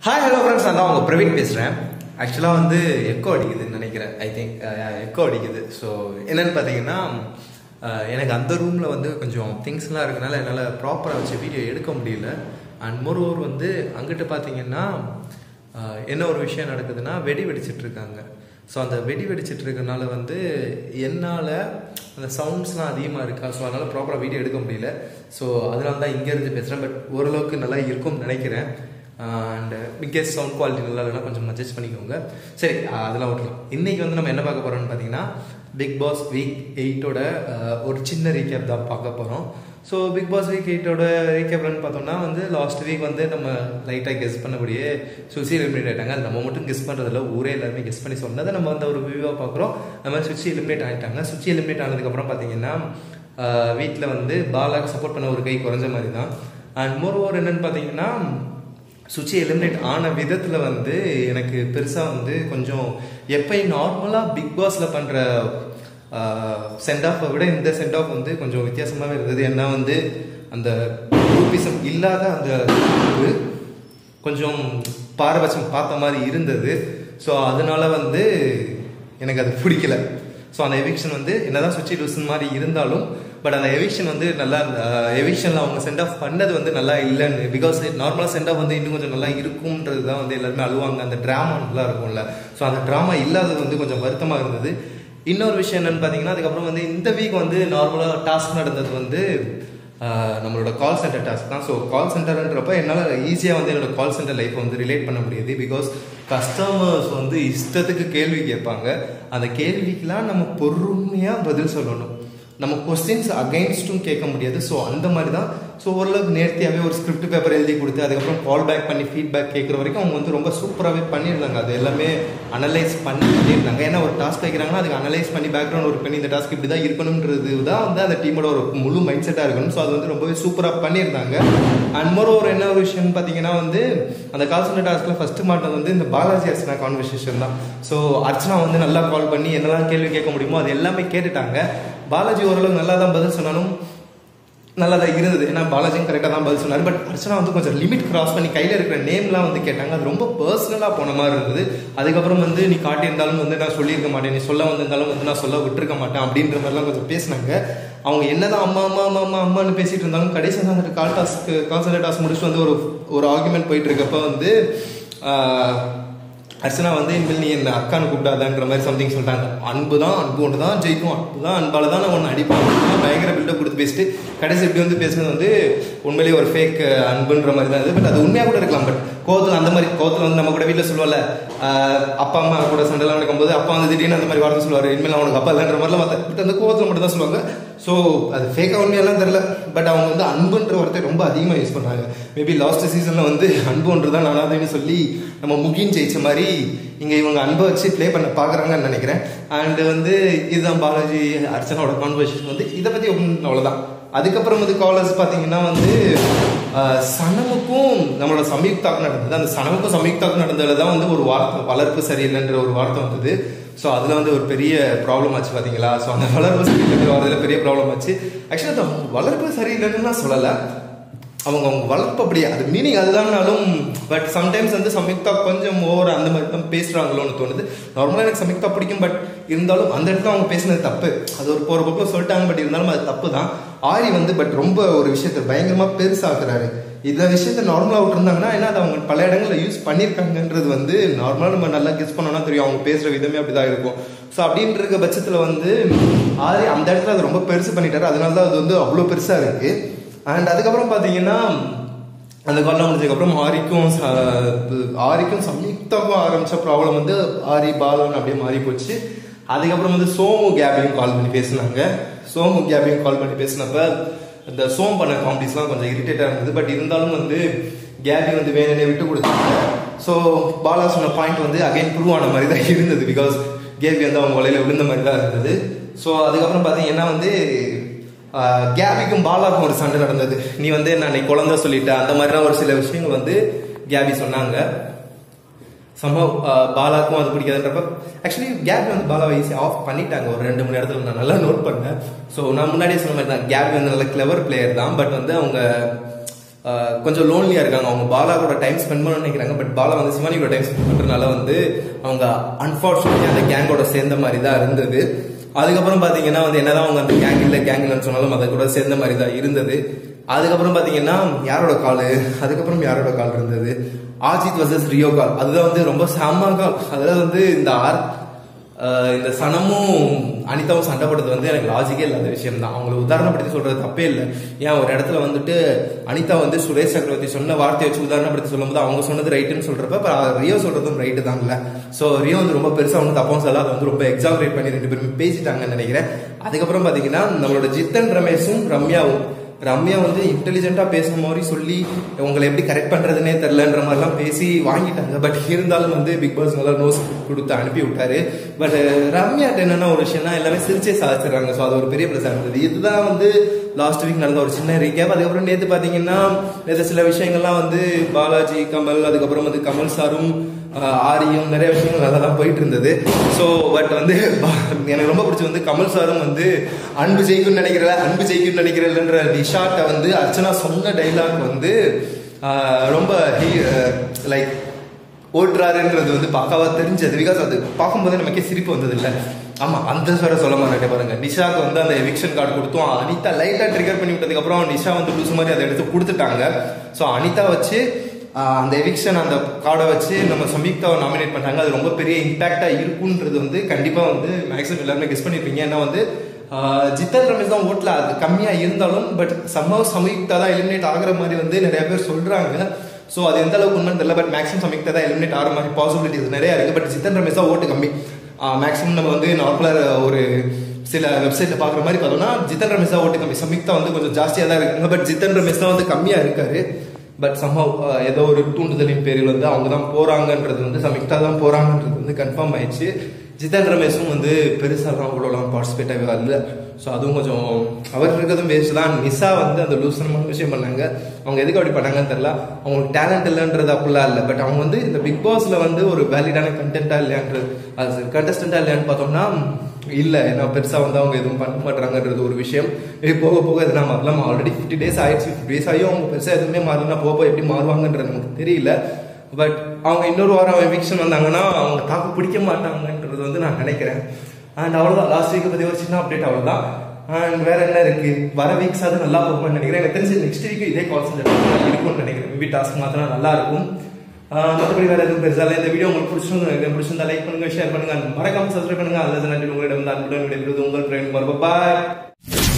hi hello friends நான் தான் உங்கள் பிரவீன் பேசுகிறேன் ஆக்சுவலாக வந்து எக்கோ அடிக்குதுன்னு நினைக்கிறேன் ஐ திங்க் எக்கோ அடிக்குது ஸோ என்னன்னு பார்த்தீங்கன்னா அஹ், எனக்கு அந்த ரூமில் வந்து கொஞ்சம் திங்ஸ்லாம் இருக்கனால என்னால் ப்ராப்பராக வச்சு வீடியோ எடுக்க முடியல அண்ட் மோர் ஓவர் வந்து அங்கிட்டு பார்த்தீங்கன்னா அஹ், என்ன ஒரு விஷயம் நடக்குதுன்னா வெடி வெடிச்சிட்டு இருக்காங்க ஸோ அந்த வெடி வெடிச்சிட்டு இருக்கனால வந்து என்னால் அந்த சவுண்ட்ஸ்லாம் அதிகமாக இருக்கா ஸோ அதனால் ப்ராப்பராக வீடியோ எடுக்க முடியல ஸோ அதனால தான் இங்கேருந்து பேசுகிறேன் பட் ஓரளவுக்கு நல்லா இருக்கும்னு நினைக்கிறேன் அண்ட் இன்கேஸ் சவுண்ட் குவாலிட்டி நல்லா இல்லைன்னா கொஞ்சம் அட்ஜஸ்ட் பண்ணிக்கோங்க சரி அஹ் அதெல்லாம் விட்டுலாம் இன்னைக்கு வந்து நம்ம என்ன பார்க்க போகிறோம்னு பார்த்தீங்கன்னா பிக் பாஸ் வீக் எயிட்டோட ஒரு சின்ன ரீகேப் தான் பார்க்க போகிறோம் ஸோ பிக் பாஸ் வீக் எயிட்டோட ரீகேப்லன்னு பார்த்தோம்னா வந்து லாஸ்ட் வீக் வந்து நம்ம லைட்டாக கெஸ் பண்ணக்கூடிய சுசி எலிமினேட் ஆயிட்டாங்க அது நம்ம மட்டும் கெஸ் பண்ணுறதில்ல ஊரே எல்லாருமே கெஸ் பண்ணி சொன்னதை நம்ம வந்து ஒரு வியூவாக பார்க்குறோம் அந்த மாதிரி சுச்சி எலிமினேட் ஆகிட்டாங்க சுச்சி எலிமினேட் ஆனதுக்கப்புறம் பார்த்தீங்கன்னா வீட்டில் வந்து பாலாக்கு சப்போர்ட் பண்ண ஒரு கை குறைஞ்ச மாதிரி தான் அண்ட் மோர் ஓவர் என்னன்னு பார்த்தீங்கன்னா சுச்சி எலிமினேட் ஆன விதத்தில் வந்து எனக்கு பெருசாக வந்து கொஞ்சம் எப்பயும் நார்மலாக பிக் பாஸில் பண்ணுற சென்ட் ஆஃபை விட இந்த சென்ட் ஆஃப் வந்து கொஞ்சம் வித்தியாசமாகவே இருந்தது ஏன்னா வந்து அந்த குரூப்பிசம் இல்லாத அந்த இது கொஞ்சம் பாரபட்சம் பார்த்த மாதிரி இருந்தது ஸோ அதனால வந்து எனக்கு அது பிடிக்கல ஸோ அந்த எவிக்ஷன் வந்து என்னதான் சுச்சி லூசன் மாதிரி இருந்தாலும் பட் அந்த எவிக்ஷன் வந்து நல்லா எவிக்ஷனில் அவங்க சென்ட் ஆஃப் பண்ணது வந்து நல்லா இல்லைன்னு பிகாஸ் நார்மலாக சென்ட் ஆஃப் வந்து இன்னும் கொஞ்சம் நல்லா இருக்கும்ன்றது தான் வந்து எல்லாருமே அழுவாங்க அந்த ட்ராமா நல்லா இருக்கும்ல ஸோ அந்த ட்ராமா இல்லாதது வந்து கொஞ்சம் வருத்தமாக இருந்தது இன்னொரு விஷயம் என்னன்னு பார்த்தீங்கன்னா அதுக்கப்புறம் வந்து இந்த வீக் வந்து நார்மலாக டாஸ்க் நடந்தது வந்து ஆஹ் நம்மளோட கால் சென்டர் டாஸ்க் தான் ஸோ கால் சென்டர்ன்றப்ப என்னால் ஈஸியாக வந்து என்னோட கால் சென்டர் லைஃப்பை வந்து ரிலேட் பண்ண முடியுது பிகாஸ் கஸ்டமர்ஸ் வந்து இஷ்டத்துக்கு கேள்வி கேட்பாங்க அந்த கேள்விக்கெலாம் நம்ம பொறுமையாக பதில் சொல்லணும் நம்ம கொஸ்டின்ஸ் அகைன்ஸ்டும் கேட்க முடியாது ஸோ அந்த மாதிரி தான் ஸோ ஓரளவுக்கு நேர்த்தியாகவே ஒரு ஸ்கிரிப்ட் பேப்பர் எழுதி கொடுத்து அதுக்கப்புறம் கால் பேக் பண்ணி ஃபீட்பேக் கேட்குற வரைக்கும் அவங்க வந்து ரொம்ப சூப்பராகவே பண்ணியிருந்தாங்க அது எல்லாமே அனலைஸ் பண்ணி பண்ணியிருந்தாங்க ஏன்னா ஒரு டாஸ்க் வைக்கிறாங்கன்னா அதுக்கு அனலைஸ் பண்ணி பேக்ரவுண்ட் ஒர்க் பண்ணி இந்த டாஸ்க் இப்படி தான் இருக்கணுன்றது தான் வந்து அந்த டீமோட ஒரு முழு மைண்ட் செட்டாக இருக்கணும் ஸோ அது வந்து ரொம்பவே சூப்பராக பண்ணியிருந்தாங்க அண்ட் மோர் ஒரு என்ன ஒரு விஷயம்னு பார்த்தீங்கன்னா வந்து அந்த கால் சென்டர் டாஸ்க்கில் ஃபர்ஸ்ட் மாட்டம் வந்து இந்த பாலாஜி அர்ச்சனா கான்வர்சேஷன் தான் ஸோ அர்ச்சனா வந்து நல்லா கால் பண்ணி என்னெல்லாம் கேள்வி கேட்க முடியுமோ அது எல்லாமே கேட்டுட்டாங்க பாலாஜி ஓரளவு நல்லா தான் பதில் சொன்னாலும் நல்லா தான் இருந்தது ஏன்னா பாலாஜியும் கரெக்டாக தான் பதில் சொன்னார் பட் அர்ச்சனா வந்து கொஞ்சம் லிமிட் கிராஸ் பண்ணி கையில் இருக்கிற நேம்லாம் வந்து கேட்டாங்க அது ரொம்ப பர்சனலாக போன மாதிரி இருந்தது அதுக்கப்புறம் வந்து நீ காட்டியிருந்தாலும் வந்து நான் சொல்லியிருக்க மாட்டேன் நீ சொல்ல வந்திருந்தாலும் வந்து நான் சொல்ல விட்டுருக்க மாட்டேன் அப்படின்ற மாதிரிலாம் கொஞ்சம் பேசினாங்க அவங்க என்னதான் அம்மா அம்மா அம்மா அம்மா அம்மான்னு பேசிட்டு இருந்தாலும் கடைசியாக தான் வந்துட்டு கால் டாஸ்க்கு கால் சென்டர் டாஸ்க் முடிச்சுட்டு வந்து ஒரு ஒரு ஆர்குமெண்ட் போயிட்டு இருக்கப்ப வந்து ஆஹ், அர்ச்சனா வந்து இனிமேல் நீ என்ன அக்கான்னு கூப்பிடாதான்ற மாதிரி சம்திங் சொல்லிட்டாங்க அன்பு தான் அன்பு ஒன்று தான் ஜெயிக்கும் அன்பு தான் அன்பால தான் நான் ஒன்று அடிப்பேன் பயங்கர பில்டப் கொடுத்து பேசிட்டு கடைசி இப்படி வந்து பேசுனது வந்து உண்மையிலேயே ஒரு ஃபேக் அன்புன்ற மாதிரி தான் இது பட் அது உண்மையாக கூட இருக்கலாம் பட் கோவத்தில் அந்த மாதிரி கோவத்தில் வந்து நம்ம கூட வீட்டில் சொல்லுவாள் அப்பா அம்மா கூட சண்டைலாம் நடக்கும்போது அப்பா வந்து திடீர்னு அந்த மாதிரி வார்த்தை சொல்லுவார் இனிமேல் அவனுக்கு அப்பா இல்லைன்ற மாதிரிலாம் மற்ற பட் அந்த கோவத்தில் மட்டும் தான் சொல்லுவாங்க ஸோ அது ஃபேக்காக உண்மையெல்லாம் தெரில பட் அவங்க வந்து அன்புன்ற வார்த்தை ரொம்ப அதிகமாக யூஸ் பண்ணுறாங்க மேபி லாஸ்ட் சீசனில் வந்து அன்புன்றது தான் நானாதுன்னு சொல்லி நம்ம முகின் ஜெயிச்ச மாதிரி இங்கே இவங்க அன்பை வச்சு ப்ளே பண்ண பார்க்குறாங்கன்னு நினைக்கிறேன் அண்ட் வந்து இதுதான் பாலாஜி அர்ச்சனாவோட கான்வர்சேஷன் வந்து இதை பற்றி ஒன்றும் அவ்வளோதான் அதுக்கப்புறம் வந்து காலர்ஸ் பார்த்தீங்கன்னா வந்து ஆஹ், சனமுக்கும் நம்மளோட சம்யுக்தாக்கும் நடந்தது அந்த சனமுக்கும் சம்யுக்தாக்கும் நடந்ததுல தான் வந்து ஒரு வார்த்தை வளர்ப்பு சரியில்லைன்ற ஒரு வார்த்தை வந்தது ஸோ அதில் வந்து ஒரு பெரிய ப்ராப்ளம் ஆச்சு பார்த்தீங்களா ஸோ அந்த வளர்ப்பு சரியில்லைன்ற வார்த்தையில் பெரிய ப்ராப்ளம் ஆச்சு ஆக்சுவலாக அந்த வளர்ப்பு சரியில்லைன்னு நான் சொல்லலை அவங்க அவங்க வளர்ப்பு அப்படியே அது மீனிங் அதுதான்னாலும் பட் சம்டைம்ஸ் வந்து சம்யுக்தா கொஞ்சம் ஓவர் அந்த மாதிரி தான் பேசுகிறாங்களோன்னு தோணுது நார்மலாக எனக்கு சம்யுக்தா பிடிக்கும் பட் இருந்தாலும் அந்த இடத்துல அவங்க பேசினது தப்பு அது ஒரு போகிற பக்கம் சொல்லிட்டாங்க பட் இருந்தாலும் அது தப்பு தான் ஆரி வந்து பட் ரொம்ப ஒரு விஷயத்தை பயங்கரமாக பெருசாக்குறாரு இந்த விஷயத்த நார்மலாக விட்டுருந்தாங்கன்னா ஏன்னா அது அவங்க பல இடங்களில் யூஸ் பண்ணியிருக்காங்கன்றது வந்து நார்மலாக நம்ம நல்லா கெஸ் பண்ணோம்னா தெரியும் அவங்க பேசுகிற விதமே அப்படி தான் இருக்கும் ஸோ அப்படின்ற இருக்க பட்சத்தில் வந்து ஆரி அந்த இடத்துல அதை ரொம்ப பெருசு பண்ணிட்டாரு அதனால தான் அது வந்து அவ்வளோ பெருசாக இருக்குது அண்ட் அதுக்கப்புறம் பார்த்தீங்கன்னா அந்த காலம் முடிஞ்சதுக்கப்புறம் ஆரிக்கும் ச- ஆரிக்கும் சம்யுக்தாக்கும் ஆரம்பிச்ச ப்ராப்ளம் வந்து ஆரி பாலன் அப்படியே மாறி போச்சு அதுக்கப்புறம் வந்து சோமு கேபையும் கால் பண்ணி பேசினாங்க சோமு கேபையும் கால் பண்ணி பேசினப்ப இந்த சோம் பண்ண காமெடிஸ்லாம் கொஞ்சம் இரிட்டேட்டாக இருந்தது பட் இருந்தாலும் வந்து கேபி வந்து வேணுனே விட்டு கொடுத்தாங்க ஸோ பாலா சொன்ன பாயிண்ட் வந்து அகைன் ப்ரூவ் ஆன மாதிரி தான் இருந்தது பிகாஸ் கேபி வந்து அவங்க வலையில விழுந்த மாதிரி தான் இருந்தது ஸோ அதுக்கப்புறம் பார்த்தீங்கன்னா வந்து ஆஹ் கேபிக்கும் பாலாக்கும் ஒரு சண்டை நடந்தது நீ வந்து நான் நீ குழந்தை சொல்லிட்ட அந்த மாதிரிலாம் ஒரு சில விஷயங்கள் வந்து கேபி சொன்னாங்க சம்பவ் பாலாக்கும் அது பிடிக்காதுன்றப்ப ஆக்சுவலி கேபி வந்து பாலாவை ஈஸி ஆஃப் பண்ணிட்டாங்க ஒரு ரெண்டு மணி நேரத்தில் நான் நல்லா நோட் பண்ணேன் ஸோ நான் முன்னாடியே சொன்ன மாதிரி தான் கேபி வந்து நல்ல கிளவர் பிளேயர் தான் பட் வந்து அவங்க ஆஹ் கொஞ்சம் லோன்லியா இருக்காங்க அவங்க பாலா கூட டைம் ஸ்பெண்ட் பண்ண நினைக்கிறாங்க பட் பாலா வந்து சிவானி கூட டைம் ஸ்பெண்ட் பண்றதுனால வந்து அவங்க அன்பார்ச்சுனேட்லி அந்த கேங்கோட சேர்ந்த மாதிரி தான் இருந்தது அதுக்கப்புறம் பாத்தீங்கன்னா வந்து என்னதான் அவங்க அந்த கேங் இல்ல கேங் இல்லைன்னு சொன்னாலும் அதை கூட சேர்ந்த மாதிரி தான் இருந்தது அதுக்கப்புறம் பாத்தீங்கன்னா யாரோட கால் அதுக்கப்புறம் யாரோட கால் இருந்தது ஆஜித் வர்சஸ் ரியோ கால் அதுதான் வந்து ரொம்ப செம்ம கால் அதுல வந்து இந்த ஆர் ஆஹ் இந்த சனமும் அனிதாவும் சண்டை போடுறது வந்து எனக்கு லாஜிக்கே இல்லாத விஷயம் தான் அவங்களை உதாரணப்படுத்தி சொல்றது தப்பே இல்லை ஏன் ஒரு இடத்துல வந்துட்டு அனிதா வந்து சுரேஷ் சக்கரவர்த்தி சொன்ன வார்த்தையை வச்சு உதாரணப்படுத்தி சொல்லும்போது அவங்க சொன்னது ரைட்டுன்னு சொல்றப்ப அப்ப ரியோ சொல்றதும் ரைட்டு தான் இல்ல சோ ரியோ வந்து ரொம்ப பெருசா வந்து தப்பாவும் சொல்ல அதை வந்து ரொம்ப எக்ஸாகரேட் பண்ணி ரெண்டு பேருமே பேசிட்டாங்கன்னு நினைக்கிறேன் அதுக்கப்புறம் பாத்தீங்கன்னா நம்மளோட ஜித்தன் ரமேஷும் ரம்யாவும் ரம்யா வந்து இன்டெலிஜென்ட்டா பேசுற மாதிரி சொல்லி உங்களை எப்படி கரெக்ட் பண்றதுனே தெரிலன்ற மாதிரிலாம் பேசி வாங்கிட்டாங்க பட் இருந்தாலும் வந்து பிக் பாஸ் நல்லா நோஸ் கொடுத்து அனுப்பி விட்டாரு பட் ரம்யாட்ட என்னன்னா ஒரு விஷயம்னா எல்லாமே சிரிச்சே சாதிச்சிடுறாங்க ஸோ அது ஒரு பெரிய பிரச்சனை இருந்தது இதுதான் வந்து லாஸ்ட் வீக் நடந்த ஒரு சின்ன ரீகேப் அதுக்கப்புறம் நேற்று பார்த்தீங்கன்னா நேற்று சில விஷயங்கள்லாம் வந்து பாலாஜி கமல் அதுக்கப்புறம் வந்து கமல் சாரும் ஆஹ் ஆரியும் நிறைய விஷயங்கள் நல்லா தான் போயிட்டு இருந்தது ஸோ பட் வந்து எனக்கு ரொம்ப பிடிச்சது வந்து கமல் சாரும் வந்து அன்பு ஜெயிக்கும்னு நினைக்கிறல அன்பு ஜெயிக்கும்னு நினைக்கிறதுன்ற நிஷாட்டை வந்து அர்ச்சனா சொன்ன டைலாக் வந்து ஆஹ் ரொம்ப லைக் ஓட்டுறாருன்றது வந்து பக்காவா தெரிஞ்சது பிகாஸ் அது பார்க்கும்போது நமக்கே சிரிப்பு வந்தது இல்ல ஆமா அந்த சொல்ல சொல்ல மாட்டேன் பாருங்க நிஷாக்கு வந்து அந்த எவிக்ஷன் கார்டு கொடுத்தோம் அனிதா லைட்டா ட்ரிகர் பண்ணி விட்டதுக்கு அப்புறம் நிஷா வந்து லூசு மாதிரி அதை எடுத்து கொடுத்துட்டாங்க ஸோ அனிதா வச்சு ஆஹ், அந்த எவிக்ஷன் அந்த கார்டை வச்சு நம்ம சம்யுக்தாவை நாமினேட் பண்ணாங்க அது ரொம்ப பெரிய இம்பாக்டா இருக்குன்றது வந்து கண்டிப்பா வந்து மேக்ஸிமம் எல்லாருமே கெஸ் பண்ணிருப்பீங்க ஏன்னா வந்து ஆஹ், ஜித்தன் ரமேஷ் தான் ஓட்ல அது கம்மியா இருந்தாலும் பட் சம்பவ சம்யுக்தா தான் எலிமினேட் ஆகுற மாதிரி வந்து நிறைய பேர் சொல்றாங்க ஸோ அது எந்த அளவுக்கு உண்மைன்னு தெரியல பட் மேக்ஸிமம் சமயத்தை தான் எலிமினேட் ஆகிற மாதிரி பாசிபிலிட்டிஸ் நிறைய இருக்கு பட் ஜித்தன் ரமேஷ் தான் ஓட்டு கம்மி மேக்ஸிமம் நம்ம வந்து நார்மலாக ஒரு சில வெப்சைட்ல பார்க்குற மாதிரி பார்த்தோம்னா ஜித்தன் ரமேஷ் தான் ஓட்டு கம்மி சம்யுக்தா வந்து கொஞ்சம் ஜாஸ்தியாக தான் இருக்காங்க பட் ஜித்தன் ரமேஷ் தான் வந்து கம்மியாக இருக்காரு பட் சம்பவ் ஏதோ ஒரு தூண்டுதலின் பேரில் வந்து அவங்க தான் போறாங்கன்றது வந்து சம்யுக்தா தான் போறாங்கன்றது வந்து கன்ஃபார்ம் ஆயிடுச்சு ஜிதன் ரமேஷும் வந்து பெருசாலாம் அவ்வளோலாம் பார்ட்டிசிபேட் ஆகவே இல்லை ஸோ அதுவும் கொஞ்சம் அவர் இருக்கிறதும் வேஸ்ட் தான் நிசா வந்து அந்த லூசனமான விஷயம் பண்ணாங்க அவங்க எதுக்கு அப்படி பண்ணாங்கன்னு தெரியல அவங்களுக்கு டேலண்ட் இல்லைன்றது அப்படிலாம் இல்லை பட் அவங்க வந்து இந்த பிக் பாஸ்ல வந்து ஒரு வேலிடான கண்டென்ட்டா இல்லையான்றது அது கண்டஸ்டண்டா இல்லையான்னு பார்த்தோம்னா இல்லை ஏன்னா பெருசா வந்து அவங்க எதுவும் பண்ண மாட்டாங்கன்றது ஒரு விஷயம் இது போக போக எதுனா மாறலாம் ஆல்ரெடி ஃபிஃப்டி டேஸ் ஆயிடுச்சு ஃபிஃப்டி டேஸ் ஆகியும் அவங்க பெருசா எதுவுமே மாறலன்னா போக போக எப்படி மாறுவாங்கன்றது நமக்கு தெரியல பட் அவங்க இன்னொரு வாரம் எவிக்ஷன் வந்தாங்கன்னா அவங்க தாக்கு பிடிக்க மாட்டாங்கன்றது வந்து நான் நினைக்கிறேன் அண்ட் அவ்வளோதான் லாஸ்ட் வீக்கை பற்றி ஒரு சின்ன அப்டேட் அவ்வளோதான் அண்ட் வேற என்ன இருக்கு வர வீக்ஸ் அது நல்லா போகும்னு நினைக்கிறேன் எனக்கு தெரிஞ்சு நெக்ஸ்ட் வீக் இதே கால் சென்டர் இருக்கும்னு நினைக்கிறேன் மேபி டாஸ்க் மாத்திரம் நல்லா இருக்கும் ஆஹ் மற்றபடி வேற எதுவும் பெருசால இந்த வீடியோ உங்களுக்கு பிடிச்சிருந்து நினைக்கிறேன் பிடிச்சிருந்தா லைக் பண்ணுங்க ஷேர் பண்ணுங்க and மறக்காம சப்ஸ்கிரைப் பண்ணுங்க அல்லது நன்றி உங்களிடம் வந்து அன்புடன் விடைபெறுவது உங்கள் ஃப்ரெண்ட் பாய்